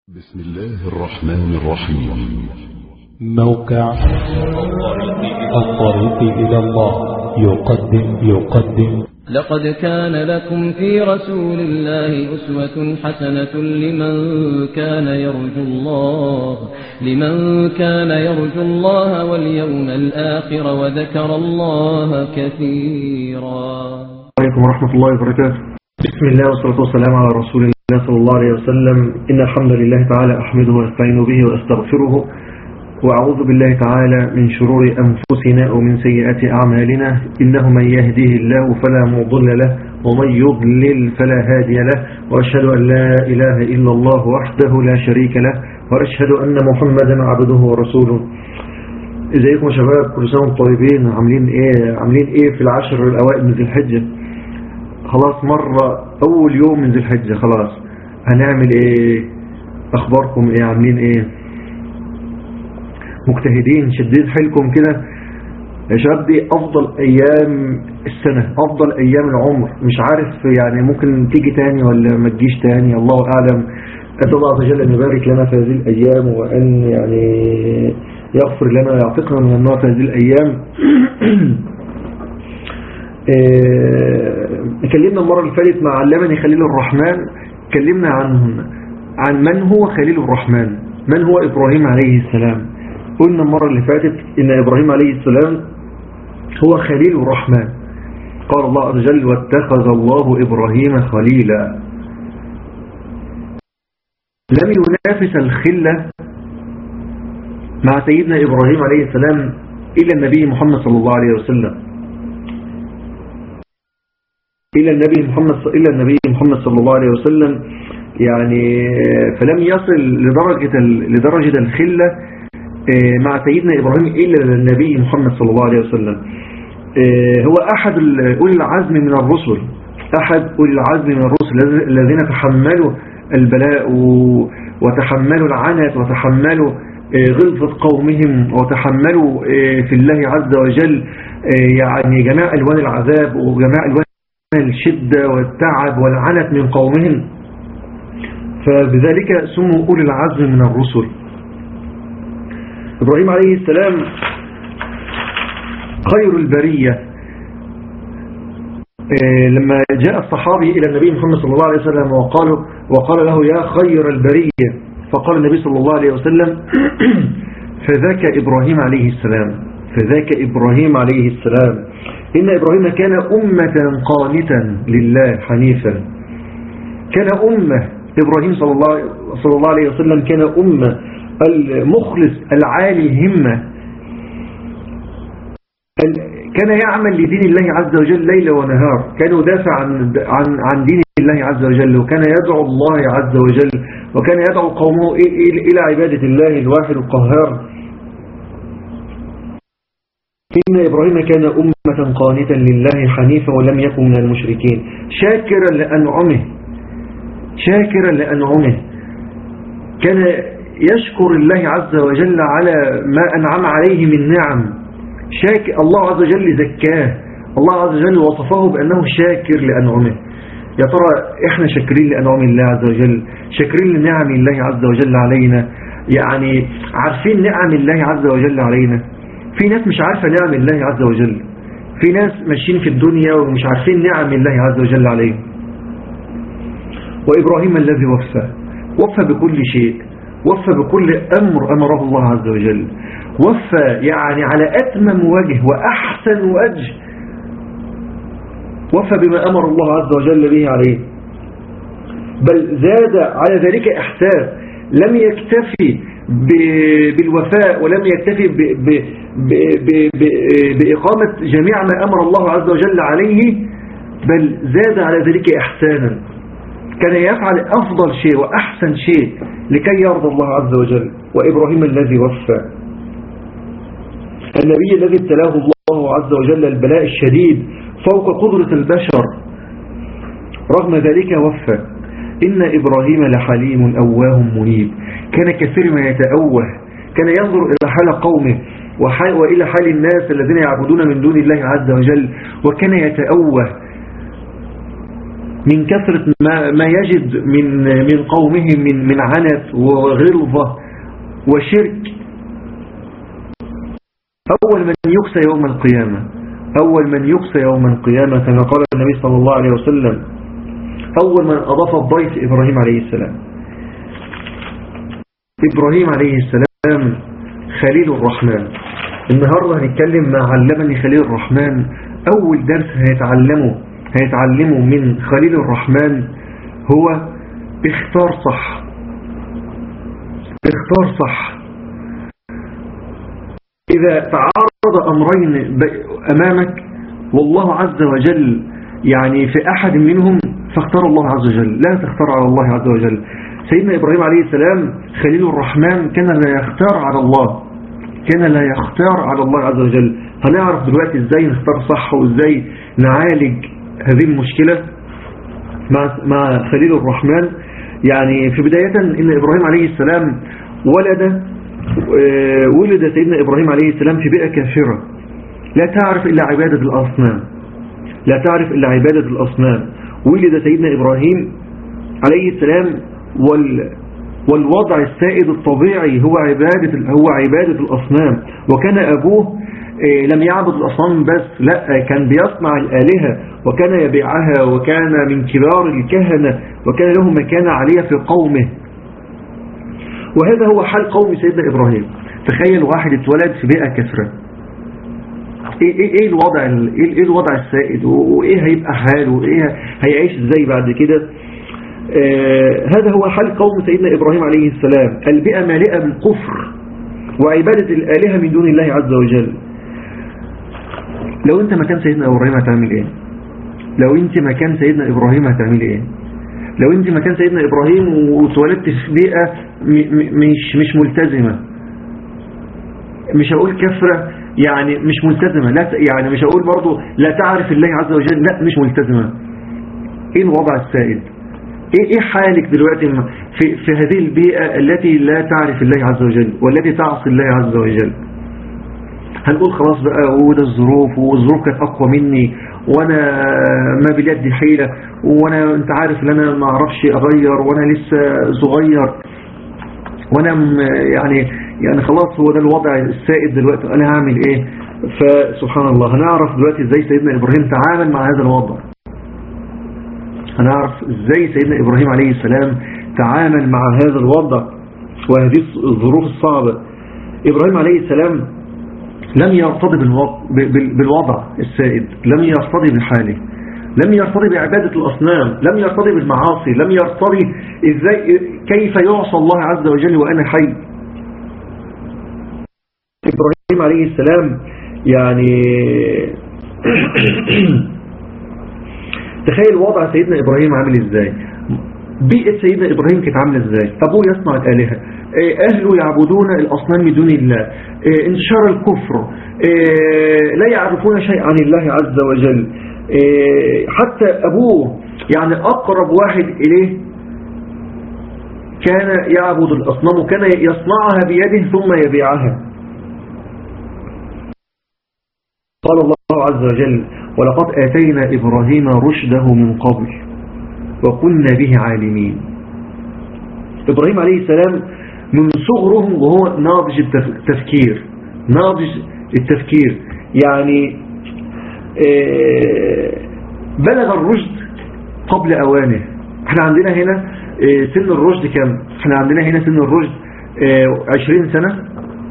بسم الله الرحمن الرحيم موقع الطريق إلى الله يقدم يقدم لقد كان لكم في رسول الله أسوة حسنة لمن كان يرجو الله لمن كان يرجو الله واليوم الآخر وذكر الله كثيرا عليكم ورحمة الله وبركاته بسم الله والصلاة والسلام على رسول الله صلى الله عليه وسلم إن الحمد لله تعالى أحمده وأستعين به وأستغفره وأعوذ بالله تعالى من شرور أنفسنا ومن سيئات أعمالنا إنه من يهديه الله فلا مضل له ومن يضلل فلا هادي له وأشهد أن لا إله إلا الله وحده لا شريك له وأشهد أن محمدا عبده ورسوله ازيكم يا شباب كل سنة وانتم طيبين عاملين ايه عاملين ايه في العشر الاوائل من ذي الحجة خلاص مرة اول يوم من ذي الحجة خلاص هنعمل ايه اخباركم ايه عاملين ايه مجتهدين شدين حيلكم كده يا شباب دي افضل ايام السنة افضل ايام العمر مش عارف يعني ممكن تيجي تاني ولا ما تجيش تاني الله اعلم أسأل الله عز وجل أن يبارك لنا في هذه الأيام وأن يعني يغفر لنا ويعتقنا من النار في هذه الأيام اتكلمنا المرة اللي فاتت مع علمني خليل الرحمن اتكلمنا عن عن من هو خليل الرحمن من هو إبراهيم عليه السلام قلنا المرة اللي فاتت إن إبراهيم عليه السلام هو خليل الرحمن قال الله عز وجل واتخذ الله إبراهيم خليلا لم ينافس الخلة مع سيدنا إبراهيم عليه السلام إلى النبي محمد صلى الله عليه وسلم إلى النبي محمد إلى النبي محمد صلى الله عليه وسلم يعني فلم يصل لدرجة لدرجة الخلة مع سيدنا إبراهيم إلا النبي محمد صلى الله عليه وسلم هو أحد أولي العزم من الرسل أحد أولي العزم من الرسل الذين تحملوا البلاء وتحملوا العنت وتحملوا غلظة قومهم وتحملوا في الله عز وجل يعني جميع ألوان العذاب وجميع ألوان الشدة والتعب والعنت من قومهم فبذلك سموا أولي العزم من الرسل إبراهيم عليه السلام خير البرية لما جاء الصحابي إلى النبي محمد صلى الله عليه وسلم وقالوا وقال له يا خير البرية فقال النبي صلى الله عليه وسلم فذاك إبراهيم عليه السلام فذاك إبراهيم عليه السلام إن إبراهيم كان أمة قانتا لله حنيفا كان أمة إبراهيم صلى الله, صلى الله عليه وسلم كان أمة المخلص العالي الهمة كان يعمل لدين الله عز وجل ليل ونهار كان يدافع عن, عن, عن دين الله عز وجل وكان يدعو الله عز وجل وكان يدعو قومه إلى عبادة الله الواحد القهار إن إبراهيم كان أمة قانتا لله حنيفا ولم يكن من المشركين شاكرا لأنعمه شاكرا لأنعمه كان يشكر الله عز وجل على ما أنعم عليه من نعم شاكر الله عز وجل زكاه الله عز وجل وصفه بأنه شاكر لأنعمه يا ترى احنا شاكرين لأنعم الله عز وجل شاكرين لنعم الله عز وجل علينا يعني عارفين نعم الله عز وجل علينا في ناس مش عارفة نعم الله عز وجل في ناس ماشيين في الدنيا ومش عارفين نعم الله عز وجل عليهم وإبراهيم الذي وفى وفى بكل شيء وفى بكل أمر أمره الله عز وجل وفى يعني على أتمم وجه وأحسن وجه وفى بما أمر الله عز وجل به عليه بل زاد على ذلك إحسان لم يكتفي بالوفاء ولم يكتفي ب ب ب بإقامة جميع ما أمر الله عز وجل عليه بل زاد على ذلك إحسانا كان يفعل أفضل شيء وأحسن شيء لكي يرضى الله عز وجل وإبراهيم الذي وفى النبي الذي ابتلاه الله عز وجل البلاء الشديد فوق قدرة البشر رغم ذلك وفى إن إبراهيم لحليم أواه منيب كان كثير ما يتأوه كان ينظر إلى حال قومه وإلى حال الناس الذين يعبدون من دون الله عز وجل وكان يتأوه من كثرة ما, ما يجد من من قومه من من عنت وغلظة وشرك أول من يكسى يوم القيامة أول من يكسى يوم القيامة كما قال النبي صلى الله عليه وسلم أول من أضاف الضيف إبراهيم عليه السلام إبراهيم عليه السلام خليل الرحمن النهاردة هنتكلم مع علمني خليل الرحمن أول درس هيتعلمه هيتعلمه من خليل الرحمن هو اختار صح اختار صح إذا تعارض أمرين أمامك والله عز وجل يعني في أحد منهم فاختار الله عز وجل لا تختار على الله عز وجل سيدنا إبراهيم عليه السلام خليل الرحمن كان لا يختار على الله كان لا يختار على الله عز وجل هنعرف دلوقتي ازاي نختار صح وازاي نعالج هذه المشكلة مع, مع خليل الرحمن يعني في بداية ان ابراهيم عليه السلام ولد ولد سيدنا ابراهيم عليه السلام في بيئة كافرة لا تعرف الا عبادة الاصنام لا تعرف الا عبادة الاصنام ولد سيدنا ابراهيم عليه السلام وال والوضع السائد الطبيعي هو عبادة هو عبادة الأصنام وكان أبوه لم يعبد الأصنام بس لا كان بيصنع الآلهة وكان يبيعها وكان من كبار الكهنة وكان له مكانة عالية في قومه وهذا هو حال قوم سيدنا إبراهيم تخيل واحد اتولد في بيئة كثرة ايه, إيه, إيه الوضع ايه, ايه الوضع السائد وايه هيبقى حاله وايه هيعيش ازاي بعد كده آه هذا هو حال قوم سيدنا إبراهيم عليه السلام البيئة مالئة بالكفر وعبادة الآلهة من دون الله عز وجل لو انت مكان سيدنا إبراهيم هتعمل ايه لو انت مكان سيدنا إبراهيم هتعمل ايه لو انت مكان سيدنا إبراهيم واتولدت في بيئة مش مش ملتزمة مش هقول كفرة يعني مش ملتزمة لا يعني مش هقول برضو لا تعرف الله عز وجل لا مش ملتزمة ايه الوضع السائد ايه ايه حالك دلوقتي في, في هذه البيئة التي لا تعرف الله عز وجل والتي تعصي الله عز وجل هنقول خلاص بقى وده الظروف والظروف كانت اقوى مني وانا ما بيدي حيلة وانا انت عارف ان انا ما اعرفش اغير وانا لسه صغير وانا يعني يعني خلاص هو ده الوضع السائد دلوقتي انا هعمل ايه فسبحان الله هنعرف دلوقتي ازاي سيدنا ابراهيم تعامل مع هذا الوضع هنعرف ازاي سيدنا ابراهيم عليه السلام تعامل مع هذا الوضع وهذه الظروف الصعبة ابراهيم عليه السلام لم يرتضي بالوضع السائد لم يرتضي بحاله لم يرتضي بعبادة الأصنام لم يرتضي بالمعاصي لم يرتضي إزاي كيف يعصى الله عز وجل وأنا حي إبراهيم عليه السلام يعني تخيل وضع سيدنا إبراهيم عامل إزاي بيئة سيدنا إبراهيم كانت عاملة إزاي أبوه يصنع الآلهة أهله يعبدون الأصنام من دون الله انتشار الكفر لا يعرفون شيء عن الله عز وجل حتى أبوه يعني أقرب واحد إليه كان يعبد الأصنام وكان يصنعها بيده ثم يبيعها قال الله عز وجل ولقد آتينا إبراهيم رشده من قبل وكنا به عالمين إبراهيم عليه السلام من صغره وهو ناضج التفكير ناضج التفكير يعني بلغ الرشد قبل أوانه احنا عندنا هنا سن الرشد كم احنا عندنا هنا سن الرشد 20 سنة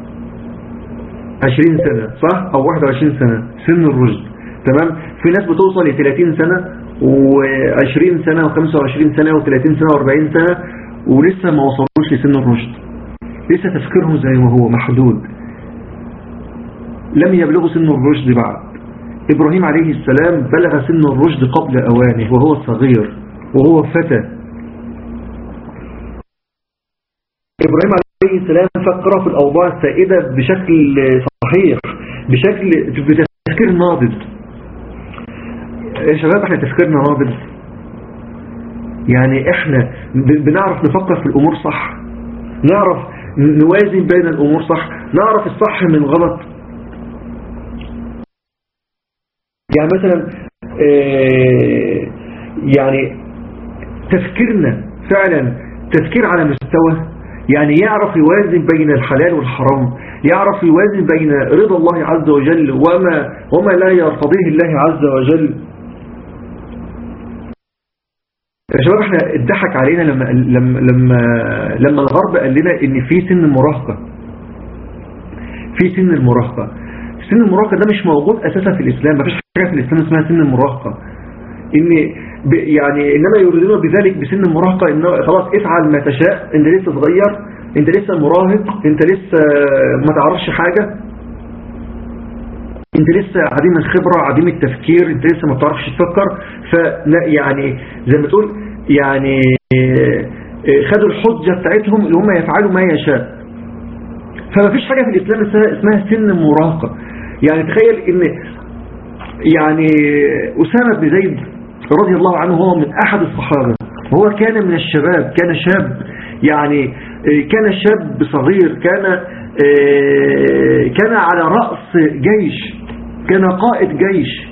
20 سنة صح او 21 سنة سن الرشد تمام في ناس بتوصل ل 30 سنة و20 سنة و25 سنة و30 سنة و40 سنة ولسه ما وصلوش لسن الرشد لسه تفكيرهم زي ما هو محدود لم يبلغوا سن الرشد بعد إبراهيم عليه السلام بلغ سن الرشد قبل أوانه وهو صغير وهو فتى إبراهيم عليه السلام فكر في الأوضاع السائدة بشكل صحيح بشكل بتفكير ناضج يا شباب احنا تفكيرنا ناضج يعني احنا بنعرف نفكر في الأمور صح نعرف نوازن بين الأمور صح نعرف الصح من غلط يعني مثلا اه يعني تفكيرنا فعلا تفكير على مستوى يعني يعرف يوازن بين الحلال والحرام يعرف يوازن بين رضا الله عز وجل وما, وما لا يرتضيه الله عز وجل يا شباب احنا اتضحك علينا لما لما لما لما الغرب قال لنا ان في سن المراهقه في سن المراهقه سن المراهقه ده مش موجود اساسا في الاسلام مفيش حاجه في الاسلام اسمها سن المراهقه ان ب يعني انما يريدون بذلك بسن المراهقه ان خلاص افعل ما تشاء انت لسه صغير انت لسه مراهق انت لسه ما تعرفش حاجه انت لسه عديم الخبرة عديم التفكير انت لسه ما بتعرفش تفكر ف يعني زي ما تقول يعني خدوا الحجة بتاعتهم اللي هم يفعلوا ما يشاء فما فيش حاجة في الإسلام اسمها سن مراهقة يعني تخيل ان يعني أسامة بن زيد رضي الله عنه هو من أحد الصحابة وهو كان من الشباب كان شاب يعني كان شاب صغير كان كان على رأس جيش كان قائد جيش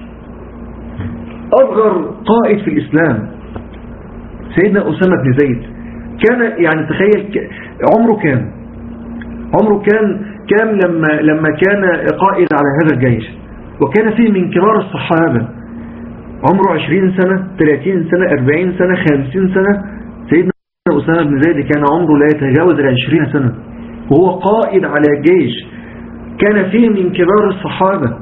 أصغر قائد في الإسلام سيدنا أسامة بن زيد كان يعني تخيل عمره كام عمره كان كام لما لما كان قائد على هذا الجيش وكان فيه من كبار الصحابة عمره 20 سنة 30 سنة 40 سنة 50 سنة سيدنا أسامة بن زيد كان عمره لا يتجاوز ال 20 سنة وهو قائد على جيش كان فيه من كبار الصحابة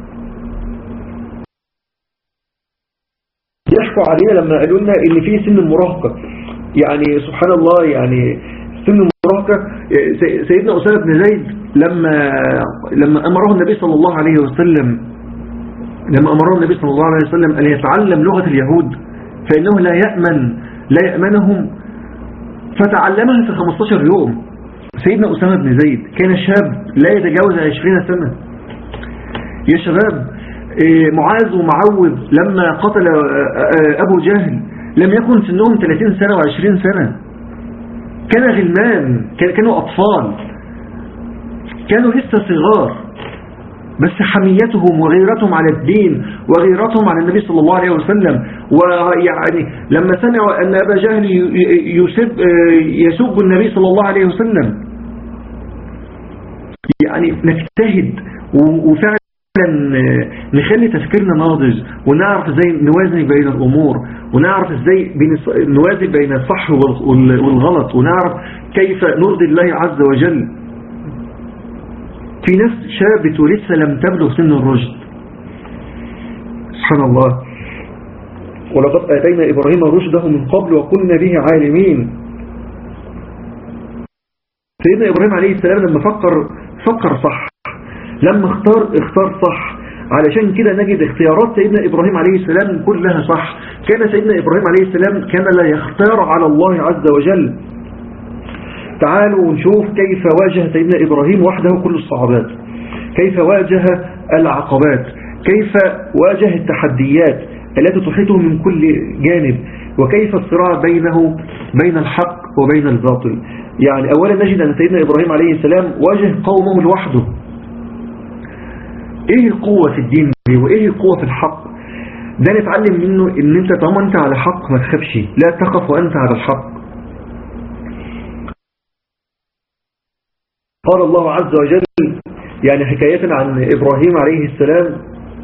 يحكوا علينا لما قالوا لنا ان في سن المراهقة يعني سبحان الله يعني سن المراهقة سيدنا أسامة بن زيد لما لما أمره النبي صلى الله عليه وسلم لما أمره النبي صلى الله عليه وسلم أن يتعلم لغة اليهود فإنه لا يأمن لا يأمنهم فتعلمها في 15 يوم سيدنا أسامة بن زيد كان شاب لا يتجاوز 20 سنة يا شباب معاذ ومعوذ لما قتل أبو جهل لم يكن سنهم 30 سنة و20 سنة كان غلمان كانوا أطفال كانوا لسه صغار بس حميتهم وغيرتهم على الدين وغيرتهم على النبي صلى الله عليه وسلم ويعني لما سمعوا أن أبا جهل يسب, يسب النبي صلى الله عليه وسلم يعني نجتهد وفعلا نخلي تفكيرنا ناضج ونعرف ازاي نوازن بين الامور ونعرف ازاي نوازن بين الصح والغلط ونعرف كيف نرضي الله عز وجل في ناس شابت ولسه لم تبلغ سن الرشد سبحان الله ولقد آتينا إبراهيم رشده من قبل وكنا به عالمين سيدنا إبراهيم عليه السلام لما فكر فكر صح لما اختار اختار صح علشان كده نجد اختيارات سيدنا إبراهيم عليه السلام كلها صح كان سيدنا إبراهيم عليه السلام كان لا يختار على الله عز وجل تعالوا نشوف كيف واجه سيدنا إبراهيم وحده كل الصعوبات كيف واجه العقبات كيف واجه التحديات التي تحيطه من كل جانب وكيف الصراع بينه بين الحق وبين الباطل يعني أولا نجد أن سيدنا إبراهيم عليه السلام واجه قومه لوحده إيه القوة في الدين دي وإيه القوة في الحق ده نتعلم منه ان انت طالما انت على حق ما تخافش لا تخف وانت على الحق قال الله عز وجل يعني حكاية عن إبراهيم عليه السلام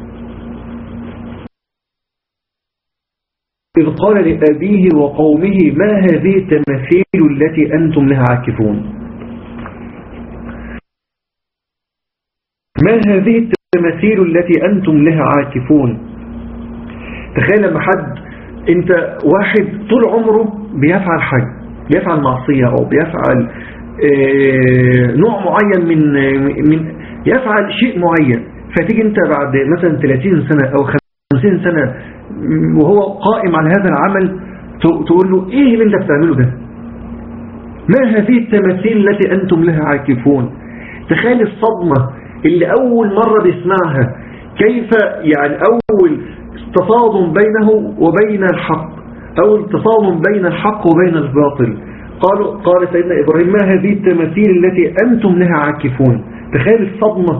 إذ قال لأبيه وقومه ما هذه التماثيل التي أنتم لها عاكفون ما هذه التماثيل التي أنتم لها عاكفون تخيل لما حد انت واحد طول عمره بيفعل حاجة بيفعل معصية او بيفعل اه نوع معين من من يفعل شيء معين فتيجي انت بعد مثلا 30 سنة او 50 سنة وهو قائم على هذا العمل تقول له ايه اللي انت بتعمله ده ما هذه التماثيل التي انتم لها عاكفون تخيل الصدمة اللي اول مرة بيسمعها كيف يعني اول تصادم بينه وبين الحق أو تصادم بين الحق وبين الباطل قالوا قال سيدنا إبراهيم ما هذه التماثيل التي أنتم لها عاكفون تخيل الصدمة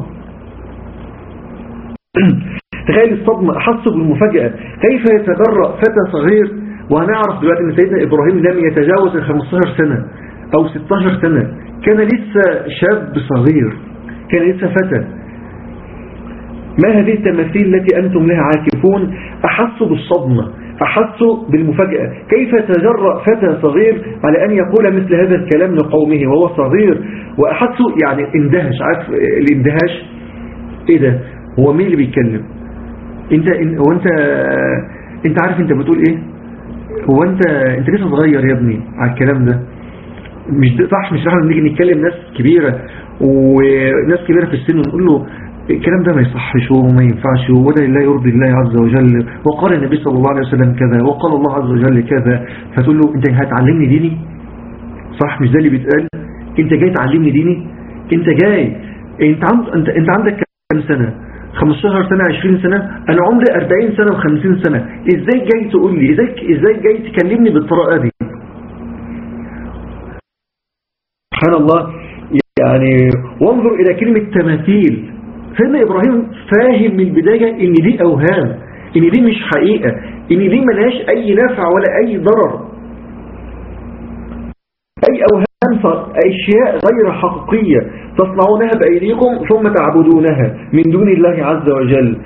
تخيل الصدمة أحس بالمفاجأة كيف يتبرأ فتى صغير وهنعرف دلوقتي ان سيدنا ابراهيم لم يتجاوز ال 15 سنة او 16 سنة كان لسه شاب صغير كان لسه فتى ما هذه التماثيل التي أنتم لها عاكفون أحسوا بالصدمة أحسوا بالمفاجأة كيف تجرأ فتى صغير على أن يقول مثل هذا الكلام لقومه وهو صغير وأحسوا يعني اندهش عارف الاندهاش ايه ده هو مين اللي بيتكلم انت هو انت انت عارف انت بتقول ايه هو انت انت لسه صغير يا ابني على الكلام ده مش ده صح مش احنا بنيجي نتكلم ناس كبيرة وناس كبيرة في السن ونقول له الكلام ده ما يصحش وما ينفعش وده لا يرضي الله عز وجل وقال النبي صلى الله عليه وسلم كذا وقال الله عز وجل كذا فتقول له انت هتعلمني ديني صح مش ده اللي بيتقال انت جاي تعلمني ديني انت جاي انت عند انت انت عندك كام سنة 15 سنة 20 سنة انا عمري 40 سنة و50 سنة ازاي جاي تقول لي ازاي ازاي جاي تكلمني بالطريقة دي سبحان الله يعني وانظر الى كلمة تماثيل سيدنا إبراهيم فاهم من البداية إن دي أوهام إن دي مش حقيقة إن دي ملهاش أي نفع ولا أي ضرر أي أوهام أشياء غير حقيقية تصنعونها بأيديكم ثم تعبدونها من دون الله عز وجل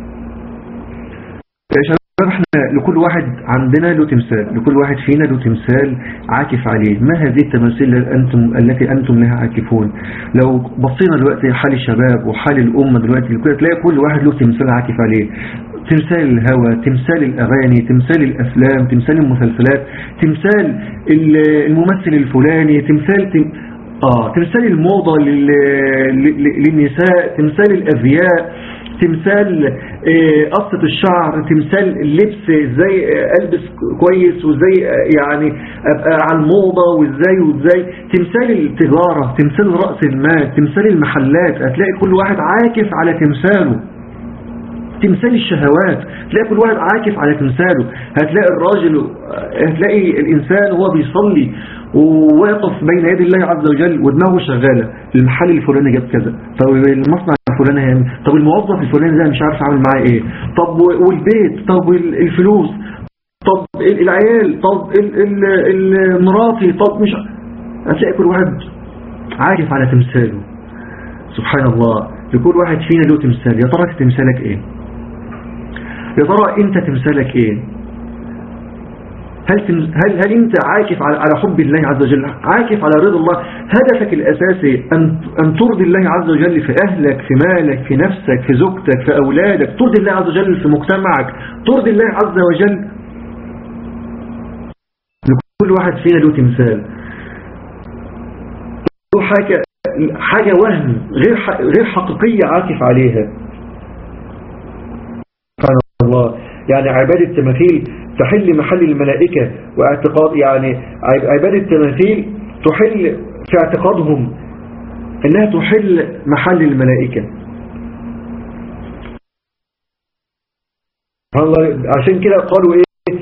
يا شباب احنا لكل واحد عندنا له تمثال لكل واحد فينا له تمثال عاكف عليه ما هذه التماثيل أنتم التي أنتم لها عاكفون لو بصينا دلوقتي حال الشباب وحال الأمة دلوقتي تلاقي كل واحد له تمثال عاكف عليه تمثال الهوى تمثال الأغاني تمثال الأفلام تمثال المسلسلات تمثال الممثل الفلاني تمثال تم... آه تمثال الموضة لل... للنساء تمثال الأذياء تمثال قصة الشعر تمثال اللبس ازاي البس كويس وازاي يعني ابقى على الموضة وازاي وازاي تمثال التجارة تمثال رأس المال تمثال المحلات هتلاقي كل واحد عاكف على تمثاله تمثال الشهوات تلاقي كل واحد عاكف على تمثاله هتلاقي الراجل هتلاقي الإنسان وهو بيصلي وواقف بين يدي الله عز وجل ودماغه شغالة المحل الفلاني جاب كذا طب المصنع الفلاني هيعمل طب الموظف الفلاني ده مش عارف اعمل معاه ايه طب والبيت طب الفلوس طب العيال طب مراتي طب مش هتلاقي كل واحد عارف على تمثاله سبحان الله لكل واحد فينا له تمثال يا ترى تمثالك ايه يا ترى انت تمثالك ايه هل هل هل انت عاكف على على حب الله عز وجل عاكف على رضا الله هدفك الاساسي ان ان ترضي الله عز وجل في اهلك في مالك في نفسك في زوجتك في اولادك ترضي الله عز وجل في مجتمعك ترضي الله عز وجل لكل واحد فينا له تمثال له حاجه حاجه وهم غير غير حقيقيه عاكف عليها سبحان الله يعني عباده التماثيل تحل محل الملائكة واعتقاد يعني عبادة التماثيل تحل في اعتقادهم انها تحل محل الملائكة عشان كده قالوا ايه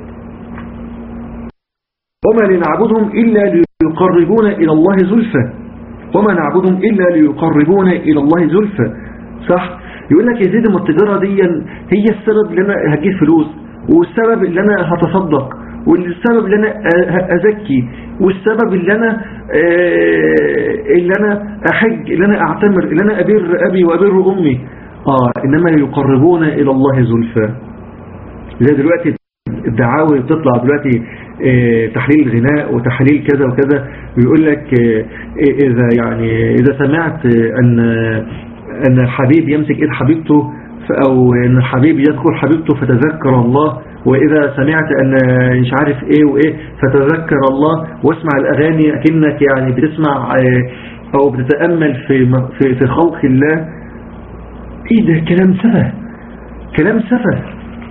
وما لنعبدهم إلا ليقربون إلى الله زلفى وما نعبدهم إلا ليقربون إلى الله زلفى صح يقول لك يا زيد ما التجارة دي هي السبب اللي أنا هجيب فلوس والسبب اللي أنا هتصدق والسبب اللي أنا أزكي والسبب اللي أنا اللي أنا أحج اللي أنا أعتمر اللي أنا أبر أبي وأبر أمي آه إنما يقربون إلى الله زلفى زي دلوقتي الدعاوي بتطلع دلوقتي تحليل الغناء وتحليل كذا وكذا بيقول لك إذا يعني إذا سمعت أن أن الحبيب يمسك إيد حبيبته أو أن الحبيب يذكر حبيبته فتذكر الله وإذا سمعت أن مش عارف إيه وإيه فتذكر الله واسمع الأغاني أكنك يعني بتسمع أو بتتأمل في في في خلق الله إيه ده كلام سفه كلام سفه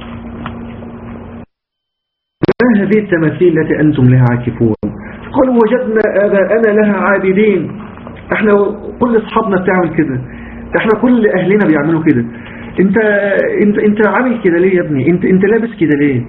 ما هذه التماثيل التي أنتم لها عاكفون قالوا وجدنا آباءنا لها عابدين احنا كل اصحابنا بتعمل كده احنا كل اهلنا بيعملوا كده انت انت انت عامل كده ليه يا ابني انت انت لابس كده ليه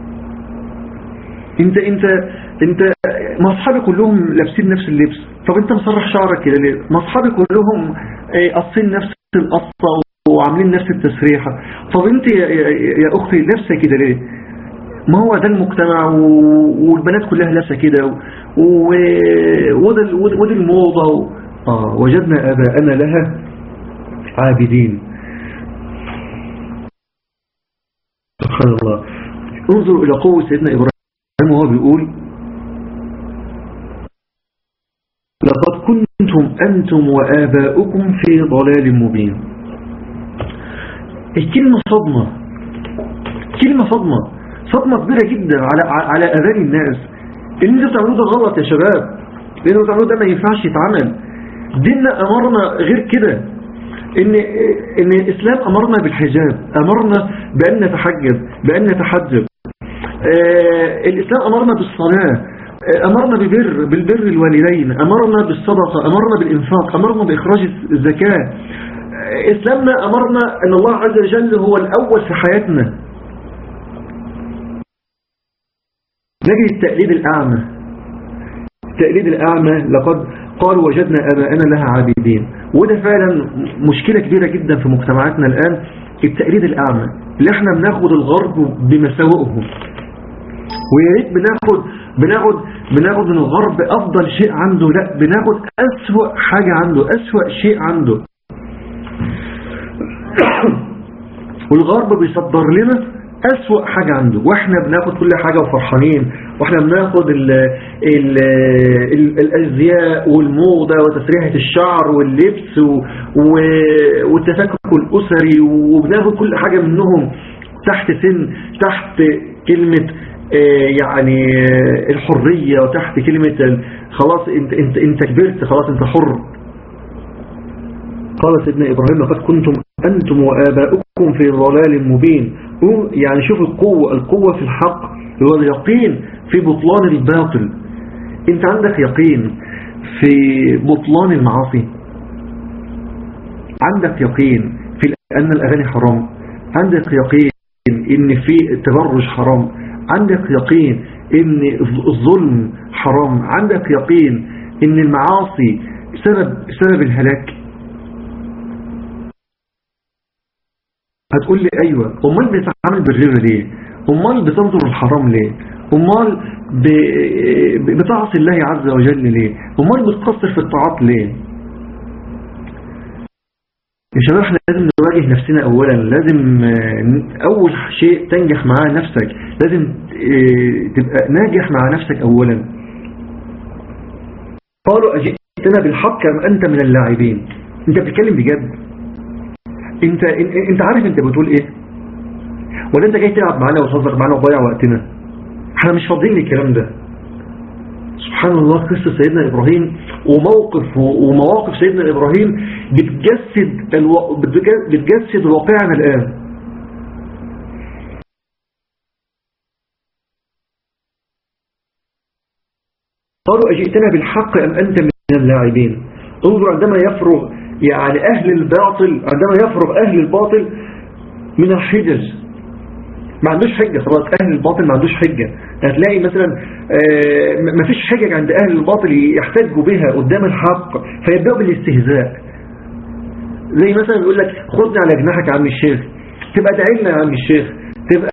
انت انت انت ما اصحابي كلهم لابسين نفس اللبس طب انت مسرح شعرك كده ليه ما اصحابي كلهم قصين نفس القصه وعاملين نفس التسريحه طب انت يا, يا, يا اختي لابسه كده ليه ما هو ده المجتمع و- والبنات كلها لابسه كده و- وده ال- وده الموضة و- آه وجدنا آباءنا لها عابدين سبحان الله انظر إلى قوة سيدنا إبراهيم وهو بيقول لقد كنتم أنتم وآباؤكم في ضلال مبين الكلمة صدمة كلمة صدمة صدمة كبيرة جدا على على أذان الناس اللي انتوا بتعملوه ده غلط يا شباب اللي انتوا بتعملوه ده ما ينفعش يتعمل ديننا أمرنا غير كده ان ان الاسلام امرنا بالحجاب امرنا بان نتحجب بان نتحجب آه الاسلام امرنا بالصلاه آه امرنا ببر بالبر الوالدين امرنا بالصدقه امرنا بالانفاق امرنا باخراج الزكاه آه اسلامنا امرنا ان الله عز وجل هو الاول في حياتنا نجد التقليد الاعمى التقليد الاعمى لقد قال وجدنا اباءنا لها عابدين وده فعلا مشكلة كبيرة جدا في مجتمعاتنا الآن التقليد الأعمى اللي احنا بناخد الغرب بمساوئهم ويا ريت بناخد بناخد بناخد من الغرب أفضل شيء عنده لا بناخد أسوأ حاجة عنده أسوأ شيء عنده والغرب بيصدر لنا أسوأ حاجة عنده واحنا بناخد كل حاجة وفرحانين واحنا بناخد ال ال ال الأزياء والموضة وتسريحة الشعر واللبس و والتفكك الأسري وبناخد كل حاجة منهم تحت سن تحت كلمة يعني الحرية وتحت كلمة خلاص انت, انت, انت كبرت خلاص انت حر قال سيدنا إبراهيم لقد كنتم أنتم وآباؤكم في ضلال مبين يعني شوف القوة القوة في الحق هو اليقين في بطلان الباطل انت عندك يقين في بطلان المعاصي عندك يقين في أن الأغاني حرام عندك يقين ان في التبرج حرام عندك يقين ان الظلم حرام عندك يقين ان المعاصي سبب سبب الهلاك هتقول لي ايوه امال بتتعامل بالربا ليه امال بتنظر الحرام ليه امال بتعصي الله عز وجل ليه امال بتقصر في الطاعات ليه يا شباب احنا لازم نواجه نفسنا اولا لازم اول شيء تنجح معاه نفسك لازم تبقى ناجح مع نفسك اولا قالوا اجئتنا بالحق ام انت من اللاعبين انت بتتكلم بجد انت انت عارف انت بتقول ايه ولا انت جاي تلعب معانا وتهزر معانا وتضيع وقتنا احنا مش فاضيين للكلام ده سبحان الله قصة سيدنا إبراهيم وموقف ومواقف سيدنا إبراهيم بتجسد الو... بتجسد واقعنا الآن قالوا أجئتنا بالحق أم أنت من اللاعبين انظر عندما يفرغ يعني أهل الباطل عندما يفرغ أهل الباطل من الحجج ما عندوش حجة خلاص أهل الباطل ما عندوش حجة هتلاقي مثلا ما فيش حجج عند أهل الباطل يحتجوا بها قدام الحق فيبدأوا بالاستهزاء زي مثلا يقول لك خدني على جناحك يا عم الشيخ تبقى دعيلنا يا عم الشيخ تبقى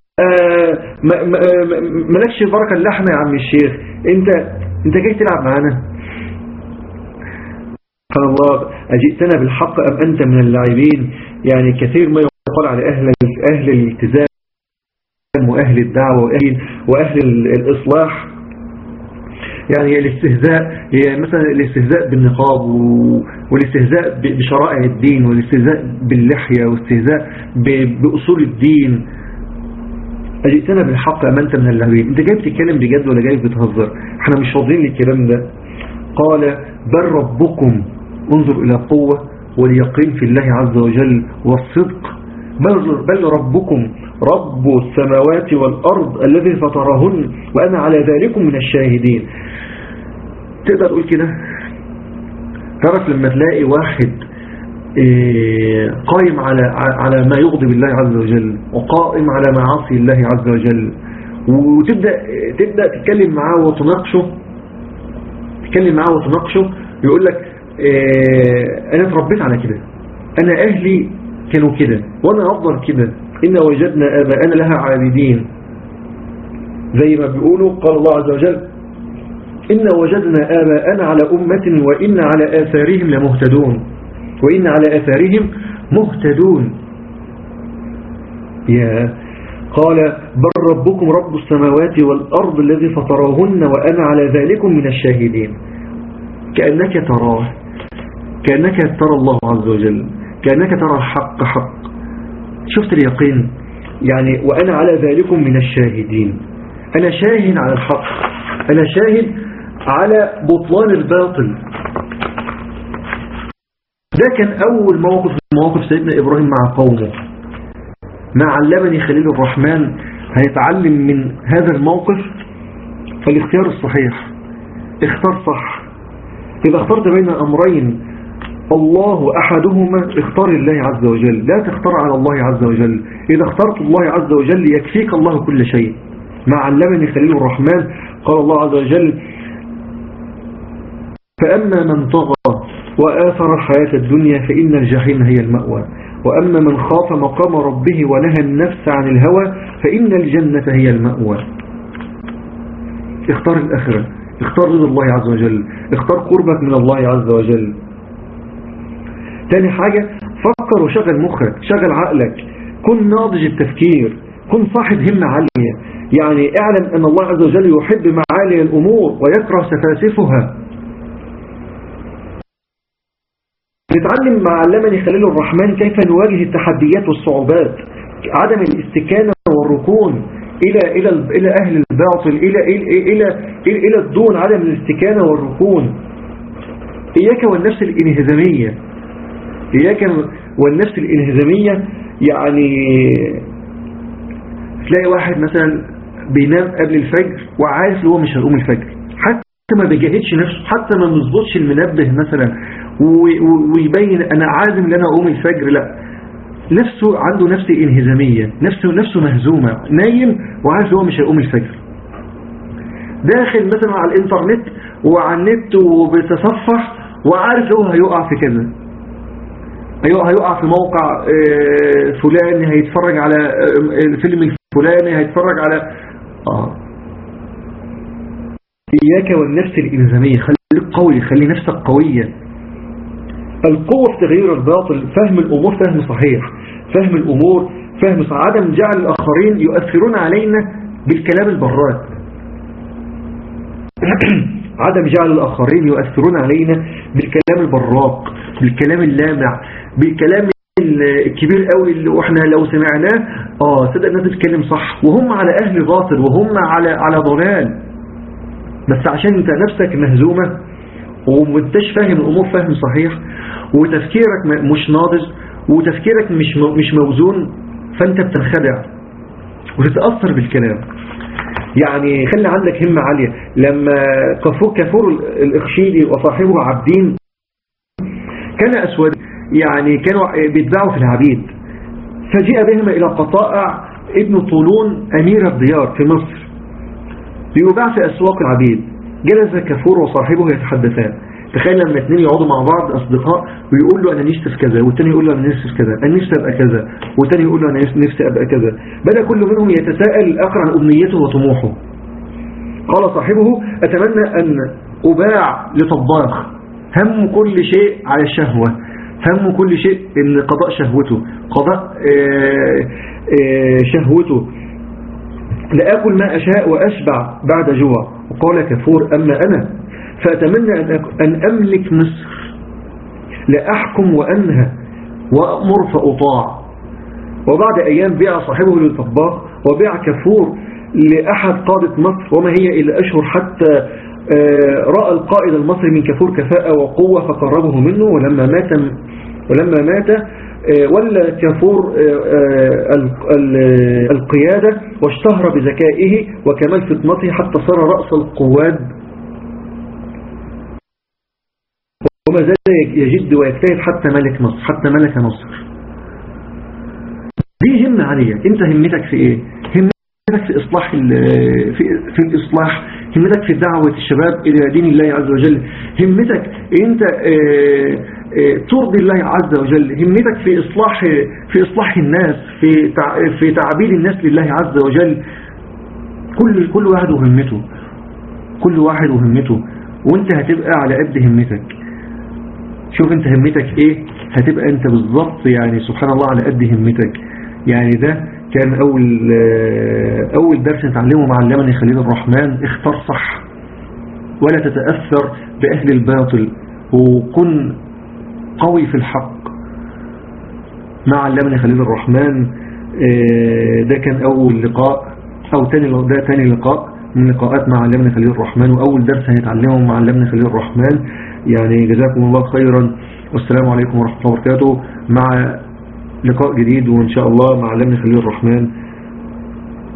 مالكش بركة اللحمة يا عم الشيخ انت انت جاي تلعب معانا قال الله أجئتنا بالحق أم أنت من اللاعبين يعني كثير ما يقال على أهل أهل الالتزام وأهل الدعوة وأهل, وأهل الإصلاح يعني الاستهزاء هي مثلا الاستهزاء بالنقاب والاستهزاء بشرائع الدين والاستهزاء باللحية والاستهزاء بأصول الدين أجئتنا بالحق أم أنت من اللاعبين أنت جاي بتتكلم بجد ولا جاي بتهزر احنا مش فاضيين للكلام ده قال بل ربكم انظر إلى قوة واليقين في الله عز وجل والصدق بل, بل ربكم رب السماوات والأرض الذي فطرهن وأنا على ذلك من الشاهدين تقدر تقول كده تعرف لما تلاقي واحد قائم على على ما يغضب الله عز وجل وقائم على معاصي الله عز وجل وتبدأ تبدأ تتكلم معاه وتناقشه تتكلم معاه وتناقشه يقول لك اه انا اتربيت على كده انا اهلي كانوا كده وانا افضل كده ان وجدنا اباءنا لها عابدين زي ما بيقولوا قال الله عز وجل إن وجدنا آباءنا على أمة وإن على آثارهم لمهتدون وإن على آثارهم مهتدون يا قال بل ربكم رب السماوات والأرض الذي فطرهن وأنا على ذلك من الشاهدين كأنك تراه كأنك ترى الله عز وجل كأنك ترى الحق حق شفت اليقين يعني وأنا على ذلك من الشاهدين أنا شاهد على الحق أنا شاهد على بطلان الباطل ده كان أول موقف من مواقف سيدنا إبراهيم مع قومه ما علمني خليل الرحمن هيتعلم من هذا الموقف فالاختيار الصحيح اختار صح إذا اخترت بين أمرين الله أحدهما اختار الله عز وجل لا تختار على الله عز وجل إذا اخترت الله عز وجل يكفيك الله كل شيء ما علمني خليل الرحمن قال الله عز وجل فأما من طغى وآثر الحياة الدنيا فإن الجحيم هي المأوى وأما من خاف مقام ربه ونهى النفس عن الهوى فإن الجنة هي المأوى اختار الآخرة اختار رضا الله عز وجل اختار قربك من الله عز وجل تاني حاجة فكر وشغل مخك شغل عقلك كن ناضج التفكير كن صاحب همة عالية يعني اعلم أن الله عز وجل يحب معالي الأمور ويكره سفاسفها نتعلم مع علمني خليل الرحمن كيف نواجه التحديات والصعوبات عدم الاستكانة والركون إلى إلى إلى أهل الباطل إلى إلى إلى إلى الدون عدم الاستكانة والركون إياك والنفس الانهزامية إياك والنفس الانهزامية يعني تلاقي واحد مثلا بينام قبل الفجر وعارف هو مش هيقوم الفجر حتى ما بيجهدش نفسه حتى ما بيظبطش المنبه مثلا ويبين انا عازم ان انا اقوم الفجر لا نفسه عنده نفس انهزامية نفسه نفسه مهزومة نايم وعارف هو مش هيقوم الفجر داخل مثلا على الانترنت وعلى النت وبيتصفح وعارف هو هيقع في كذا هيقع في موقع فلان هيتفرج على الفيلم الفلاني هيتفرج على اه إياك والنفس الإنزامية خليك قوي خلي نفسك قوية القوة في تغيير الباطل فهم الأمور فهم صحيح فهم الأمور فهم صحيح عدم جعل الآخرين يؤثرون علينا بالكلام البرات عدم جعل الآخرين يؤثرون علينا بالكلام البراق بالكلام اللامع بالكلام الكبير قوي اللي واحنا لو سمعناه اه صدق الناس بتتكلم صح وهم على اهل باطل وهم على على ضلال بس عشان انت نفسك مهزومة ومنتش فاهم الامور فهم صحيح وتفكيرك مش ناضج وتفكيرك مش مش موزون فانت بتنخدع وتتأثر بالكلام يعني خلي عندك همة عالية لما كفور كفور الإخشيدي وصاحبه عبدين كان أسود يعني كانوا بيتباعوا في العبيد فجاء بهم إلى قطائع ابن طولون أمير الديار في مصر ليباع في أسواق العبيد جلس كفور وصاحبه يتحدثان تخيل لما اثنين يقعدوا مع بعض أصدقاء ويقول له أنا نفسي في كذا والتاني يقول له أنا نفسي في كذا أنا نفسي أبقى كذا والتاني يقول له أنا نفسي أبقى كذا بدأ كل منهم يتساءل الآخر عن أمنيته وطموحه قال صاحبه أتمنى أن أباع لطباخ هم كل شيء على الشهوة هم كل شيء ان قضاء شهوته قضاء آآ آآ شهوته لأكل ما أشاء وأشبع بعد جوع وقال كفور أما أنا فأتمنى أن أملك مصر لأحكم وأنهى وأمر فأطاع وبعد أيام بيع صاحبه للطباخ وبيع كفور لأحد قادة مصر وما هي إلا أشهر حتى رأى القائد المصري من كفور كفاءة وقوة فقربه منه ولما مات ولما مات ولا كفور القيادة واشتهر بذكائه وكمال فطنته حتى صار رأس القواد وما زال يجد ويجتهد حتى ملك مصر حتى ملك مصر دي همة عالية انت همتك في ايه همتك في اصلاح في, في الاصلاح همتك في دعوة الشباب الى دين الله عز وجل همتك انت اه اه ترضي الله عز وجل همتك في اصلاح في اصلاح الناس في في تعبيد الناس لله عز وجل كل كل واحد وهمته كل واحد وهمته وانت هتبقى على قد همتك شوف انت همتك ايه هتبقى انت بالظبط يعني سبحان الله على قد همتك يعني ده كان اول اول درس نتعلمه مع علمني خليل الرحمن اختار صح ولا تتأثر بأهل الباطل وكن قوي في الحق مع علمني خليل الرحمن ده كان أول لقاء أو تاني ده تاني لقاء من لقاءات مع علمني خليل الرحمن وأول درس هنتعلمه مع علمني خليل الرحمن يعني جزاكم الله خيرا والسلام عليكم ورحمة الله وبركاته مع لقاء جديد وإن شاء الله مع علمني خليل الرحمن